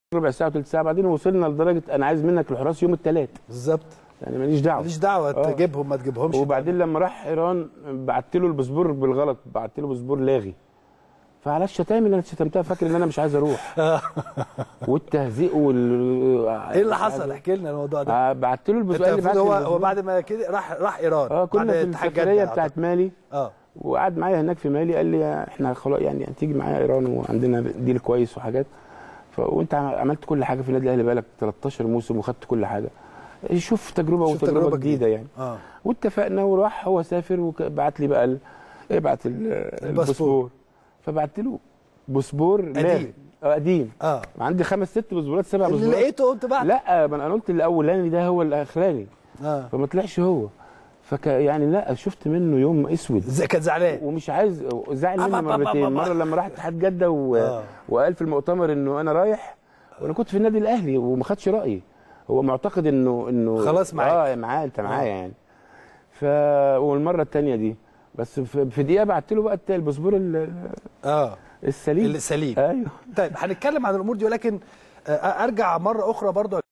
ربع ساعه وثلث ساعه بعدين وصلنا لدرجه انا عايز منك الحراس يوم الثلاث بالظبط يعني ماليش دعوه ماليش دعوه آه. تجيبهم ما تجيبهمش وبعدين لما راح ايران بعت له الباسبور بالغلط بعت له باسبور لاغي فعلى الشتايم اللي انا شتمتها فاكر ان انا مش عايز اروح والتهزيق وال ايه اللي حصل احكي لنا الموضوع ده آه، بعت له انت الباسبور قال لي المفروض بعت هو الباسبور. هو بعد ما كده راح راح ايران اه كنا بعد في اتحاد السفريه جدة بتاعت مالي اه وقعد معايا هناك في مالي قال لي احنا خلاص يعني هتيجي معايا ايران وعندنا ديل كويس وحاجات ف... وانت عملت كل حاجه في النادي الاهلي بقالك 13 موسم وخدت كل حاجه شوف تجربه شوف وتجربه تجربة جديده جديدة. يعني اه واتفقنا وراح هو سافر وبعت لي بقى ال... ابعت ال- الباسبور فبعت له باسبور لاغي. اه قديم اه عندي خمس ست باسبورات سبع اللي باسبورات لقيته قلت بعد لا ما انا قلت الاولاني ده هو الاخراني اه فما طلعش هو فك يعني لا شفت منه يوم اسود زي كان زعلان ومش عايز زعل مني أبا- أبا- مرتين أبا- مره لما راح اتحاد جده و... آه. وقال في المؤتمر انه انا رايح وانا كنت في النادي الاهلي وما خدش رايي هو معتقد انه انه خلاص معاك. اه معاه انت معايا يعني ف والمره الثانيه دي بس في في دقيقه بعت له بقى الت- الباسبور ال- اه السليم اللي سليم ايوه طيب هنتكلم عن الامور دي ولكن آه، ارجع مره اخرى برضو